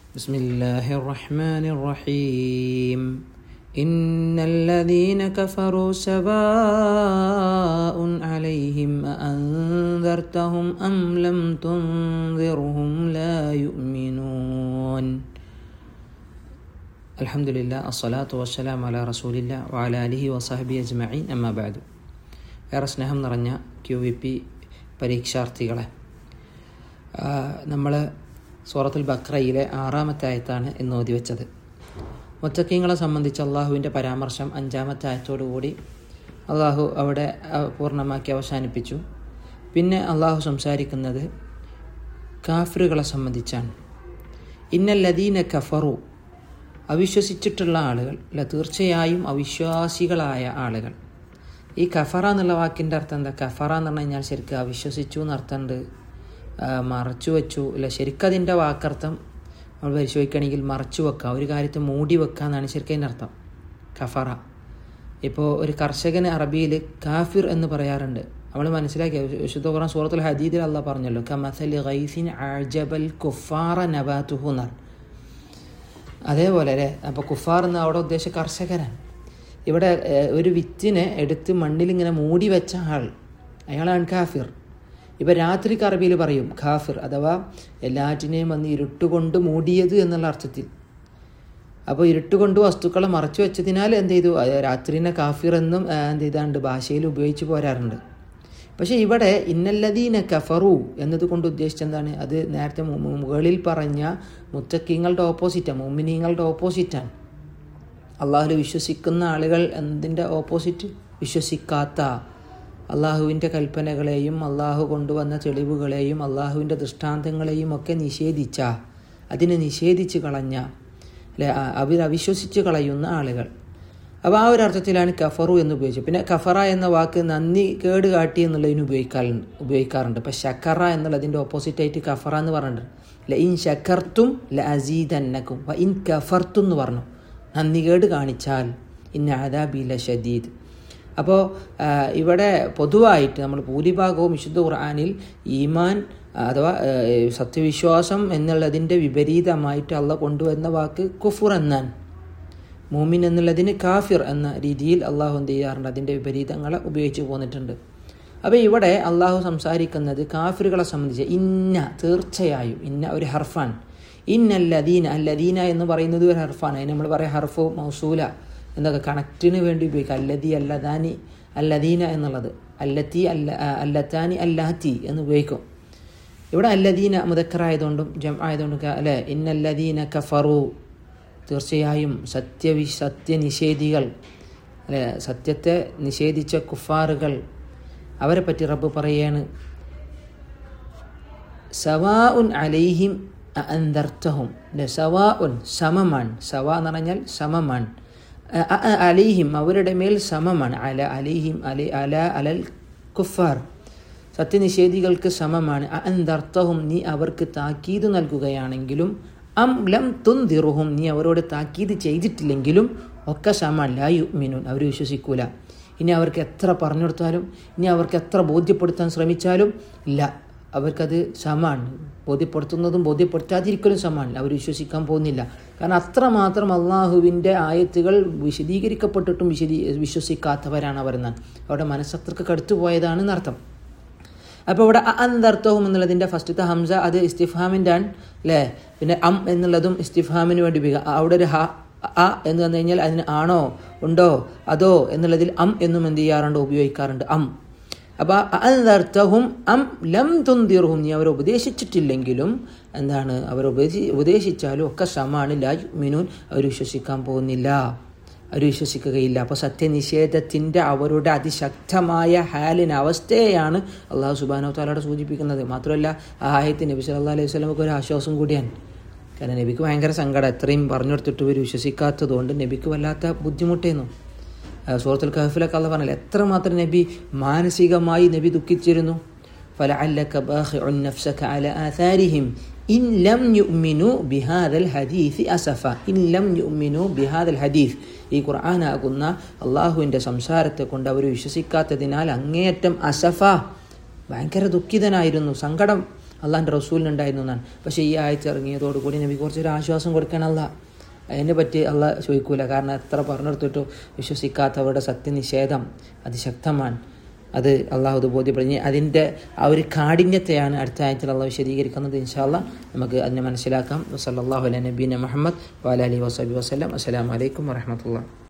بسم الله الرحمن الرحيم إن الذين كفروا سواء عليهم أأنذرتهم أم لم تنذرهم لا يؤمنون الحمد لله الصلاة والسلام على رسول الله وعلى آله وصحبه أجمعين أما بعد ഏറെ സ്നേഹം നിറഞ്ഞ ക്യു വി പി പരീക്ഷാർത്ഥികളെ നമ്മൾ സൂറത്തുൽ ബക്രയിലെ ആറാമത്തെ ആയത്താണ് ഇന്ന് ഓതി വെച്ചത് മുത്തക്കീങ്ങളെ സംബന്ധിച്ച് അള്ളാഹുവിൻ്റെ പരാമർശം അഞ്ചാമത്തെ ആയത്തോടുകൂടി അള്ളാഹു അവിടെ പൂർണ്ണമാക്കി അവസാനിപ്പിച്ചു പിന്നെ അള്ളാഹു സംസാരിക്കുന്നത് കാഫിറുകളെ സംബന്ധിച്ചാണ് ഇന്നല്ലദീന കഫറു അവിശ്വസിച്ചിട്ടുള്ള ആളുകൾ അല്ല തീർച്ചയായും അവിശ്വാസികളായ ആളുകൾ ഈ കഫറ എന്നുള്ള വാക്കിൻ്റെ അർത്ഥം എന്താ കഫറ എന്ന് പറഞ്ഞു കഴിഞ്ഞാൽ ശരിക്കും അവിശ്വസിച്ചു എന്നർത്ഥമുണ്ട് മറച്ചു വെച്ചു അല്ല ശരിക്കും അതിൻ്റെ വാക്കർത്ഥം നമ്മൾ പരിശോധിക്കുകയാണെങ്കിൽ മറച്ചു വെക്കുക ഒരു കാര്യത്തെ മൂടി വെക്കുക എന്നാണ് ശരിക്കും അതിൻ്റെ അർത്ഥം കഫറ ഇപ്പോൾ ഒരു കർഷകന് അറബിയിൽ കാഫിർ എന്ന് പറയാറുണ്ട് നമ്മൾ മനസ്സിലാക്കിയ വിശുദ്ധ ഖുറാൻ സൂറത്തുൽ ഹദീദിൽ അല്ല പറഞ്ഞല്ലോ കമസലി ഗൈസിൻ ആജബൽ കുഫാറ നബാത്തുഹു എന്നാണ് അതേപോലെ അല്ലേ അപ്പോൾ കുഫാർ എന്ന് അവിടെ ഉദ്ദേശിച്ച കർഷകനാണ് ഇവിടെ ഒരു വിത്തിനെ എടുത്ത് മണ്ണിലിങ്ങനെ മൂടി വെച്ച ആൾ അയാളാണ് കാഫിർ ഇപ്പം രാത്രി അറബിയിൽ പറയും ഖാഫിർ അഥവാ എല്ലാറ്റിനെയും വന്ന് ഇരുട്ടുകൊണ്ട് മൂടിയത് എന്നുള്ള അർത്ഥത്തിൽ അപ്പോൾ ഇരുട്ടുകൊണ്ട് വസ്തുക്കളെ മറച്ചു വെച്ചതിനാൽ എന്ത് ചെയ്തു രാത്രിനെ കാഫിർ എന്നും എന്ത് ചെയ്താണ്ട് ഭാഷയിൽ ഉപയോഗിച്ച് പോരാറുണ്ട് പക്ഷേ ഇവിടെ ഇന്നല്ലദീന കഫറു എന്നതുകൊണ്ട് ഉദ്ദേശിച്ചത് എന്താണ് അത് നേരത്തെ മുകളിൽ പറഞ്ഞ മുത്തക്കിങ്ങളുടെ ഓപ്പോസിറ്റാണ് മുമിനീങ്ങളുടെ ഓപ്പോസിറ്റാണ് അള്ളാഹുൽ വിശ്വസിക്കുന്ന ആളുകൾ എന്തിൻ്റെ ഓപ്പോസിറ്റ് വിശ്വസിക്കാത്ത അള്ളാഹുവിൻ്റെ കൽപ്പനകളെയും അള്ളാഹു കൊണ്ടുവന്ന തെളിവുകളെയും അള്ളാഹുവിൻ്റെ ദൃഷ്ടാന്തങ്ങളെയും ഒക്കെ നിഷേധിച്ച അതിനെ നിഷേധിച്ച് കളഞ്ഞ അല്ലെ അവർ അവിശ്വസിച്ച് കളയുന്ന ആളുകൾ അപ്പോൾ ആ ഒരു അർത്ഥത്തിലാണ് കഫറു എന്ന് ഉപയോഗിച്ചത് പിന്നെ കഫറ എന്ന വാക്ക് നന്ദി കേട് കാട്ടി എന്നുള്ളതിന് ഉപയോഗിക്കാറുണ്ട് ഉപയോഗിക്കാറുണ്ട് ഇപ്പം ഷക്കറ എന്നുള്ളതിൻ്റെ ഓപ്പോസിറ്റായിട്ട് കഫറ എന്ന് പറഞ്ഞിട്ടുണ്ട് ല ഇൻ ഷക്കർത്തും ല അസീദന്നക്കും വ ഇൻ കഫർത്തും എന്ന് പറഞ്ഞു നന്ദികേട് കാണിച്ചാൽ ഇന്ന അദാബില ഷദീദ് അപ്പോൾ ഇവിടെ പൊതുവായിട്ട് നമ്മൾ ഭൂരിഭാഗവും വിശുദ്ധ ഖുർആാനിൽ ഈമാൻ അഥവാ സത്യവിശ്വാസം എന്നുള്ളതിൻ്റെ വിപരീതമായിട്ട് അള്ള കൊണ്ടുവന്ന വാക്ക് കുഫുർ എന്നാണ് മൂമിൻ എന്നുള്ളതിന് കാഫിർ എന്ന രീതിയിൽ അള്ളാഹു എന്ത് ചെയ്യാറുണ്ട് അതിൻ്റെ വിപരീതങ്ങളെ ഉപയോഗിച്ച് പോന്നിട്ടുണ്ട് അപ്പോൾ ഇവിടെ അള്ളാഹു സംസാരിക്കുന്നത് കാഫിറുകളെ സംബന്ധിച്ച് ഇന്ന തീർച്ചയായും ഇന്ന ഒരു ഹർഫാൻ ഇന്നല്ലദീന അല്ലദീന എന്ന് പറയുന്നത് ഒരു ഹർഫാണ് അതിന് നമ്മൾ പറയാം ഹർഫു മൗസൂല എന്നൊക്കെ കണക്റ്റിന് വേണ്ടി ഉപയോഗിക്കുക അല്ലദി അല്ലദാനി അല്ലദീന എന്നുള്ളത് അല്ലത്തി അല്ല അല്ലത്താനി അല്ലാത്തി എന്ന് ഉപയോഗിക്കും ഇവിടെ അല്ലദീന മുതക്കറായതുകൊണ്ടും ജം ആയതുകൊണ്ടും അല്ലെ ഇന്നല്ലദീന കഫറു തീർച്ചയായും സത്യവി സത്യനിഷേധികൾ അല്ലെ സത്യത്തെ നിഷേധിച്ച കുഫാറുകൾ അവരെ പറ്റി റബ്ബ് പറയാണ് സവാ ഉൻ അലൈഹിം അന്തർത്ഥവും സവാ ഉൻ സമമാണ് സവാ എന്ന് പറഞ്ഞാൽ സമമാണ് അലിഹിം അവരുടെ മേൽ സമമാണ് അല അലിഹിം അലി അല അലൽ കുഫാർ സത്യനിഷേധികൾക്ക് സമമാണ് അന്തർത്ഥവും നീ അവർക്ക് താക്കീത് നൽകുകയാണെങ്കിലും അം ലം തുന്തിറുഹും നീ അവരോട് താക്കീത് ചെയ്തിട്ടില്ലെങ്കിലും ഒക്കെ സമാൻ ലാ യുമിനുൻ അവർ വിശ്വസിക്കൂല ഇനി അവർക്ക് എത്ര പറഞ്ഞു കൊടുത്താലും ഇനി അവർക്ക് എത്ര ബോധ്യപ്പെടുത്താൻ ശ്രമിച്ചാലും ഇല്ല അവർക്കത് സമാണ് ബോധ്യപ്പെടുത്തുന്നതും ബോധ്യപ്പെടുത്താതിരിക്കലും സമാണ് അവർ വിശ്വസിക്കാൻ പോകുന്നില്ല കാരണം അത്രമാത്രം അള്ളാഹുവിൻ്റെ ആയത്തുകൾ വിശദീകരിക്കപ്പെട്ടിട്ടും വിശദീ വിശ്വസിക്കാത്തവരാണ് അവരെന്നാണ് അവരുടെ മനസ്സത്രക്ക് കടുത്തു പോയതാണെന്ന് അർത്ഥം അപ്പോൾ ഇവിടെ അന്തർത്ഥവും എന്നുള്ളതിൻ്റെ ഫസ്റ്റത്തെ ഹംസ അത് ഇസ്തിഫാമിൻ്റെ ആണ് അല്ലേ പിന്നെ അം എന്നുള്ളതും ഇസ്തിഫാമിന് വേണ്ടി ഉപയോഗിക്കുക അവിടെ ഒരു ഹ അ എന്ന് പറഞ്ഞു കഴിഞ്ഞാൽ അതിന് ആണോ ഉണ്ടോ അതോ എന്നുള്ളതിൽ അം എന്നും എന്ത് ചെയ്യാറുണ്ട് ഉപയോഗിക്കാറുണ്ട് അം അപ്പോൾ അന്തർത്ഥവും അം ലം തുന്തിറുഹും നീ അവർ ഉപദേശിച്ചിട്ടില്ലെങ്കിലും എന്താണ് അവർ ഉപദേശി ഉപദേശിച്ചാലും ഒക്കെ സമാണ് ലാ മിനൂൻ അവർ വിശ്വസിക്കാൻ പോകുന്നില്ല അവർ വിശ്വസിക്കുകയില്ല അപ്പോൾ സത്യനിഷേധത്തിൻ്റെ അവരുടെ അതിശക്തമായ ഹാലിന് അവസ്ഥയെയാണ് അള്ളാഹു സുബാനോ താലോടെ സൂചിപ്പിക്കുന്നത് മാത്രമല്ല ആ ആയത്തിന് നബി സല്ലാ അലൈഹി സ്വലമൊക്കെ ഒരു ആശ്വാസം കൂടിയാണ് കാരണം നബിക്ക് ഭയങ്കര സങ്കടം എത്രയും പറഞ്ഞു കൊടുത്തിട്ട് ഇവർ വിശ്വസിക്കാത്തതുകൊണ്ട് നബിക്ക് വല്ലാത്ത ബുദ്ധിമുട്ടേന്നു സൂറത്തുൽ കഹഫിലൊക്കെ അള്ള പറഞ്ഞാൽ എത്രമാത്രം നബി മാനസികമായി നബി ദുഃഖിച്ചിരുന്നു فلعلك باخع نفسك على آثارهم إن لم يؤمنوا بهذا الحديث أسفا إن لم يؤمنوا بهذا الحديث ഈ ഖുർആനാകുന്ന അള്ളാഹുവിൻ്റെ സംസാരത്തെ കൊണ്ട് അവർ വിശ്വസിക്കാത്തതിനാൽ അങ്ങേയറ്റം അസഫ ഭയങ്കര ദുഃഖിതനായിരുന്നു സങ്കടം അള്ളാഹിൻ്റെ റസൂലിനുണ്ടായിരുന്നു എന്നാണ് പക്ഷേ ഈ ആഴ്ച ഇറങ്ങിയതോടുകൂടി നബി കുറച്ചൊരു ആശ്വാസം കൊടുക്കാനല്ല അതിനെ പറ്റി അല്ല ചോദിക്കൂല കാരണം എത്ര പറഞ്ഞെടുത്തിട്ടോ വിശ്വസിക്കാത്തവരുടെ സത്യനിഷേധം അതിശക്തമാണ് അത് അള്ളാഹു ഇത് ബോധ്യപ്പെടുന്നു അതിൻ്റെ ആ ഒരു കാഠിന്യത്തെയാണ് അടുത്ത ആഴ്ചയിൽ അള്ളാഹു വിശദീകരിക്കുന്നത് ഇൻഷാല്ല നമുക്ക് അതിനെ മനസ്സിലാക്കാം വസല്ലാഹു അല നബീന മുഹമ്മദ് വാലി വസബി വസ്ലം അസ്സലാമലൈക്കും വരഹമത്തുള്ള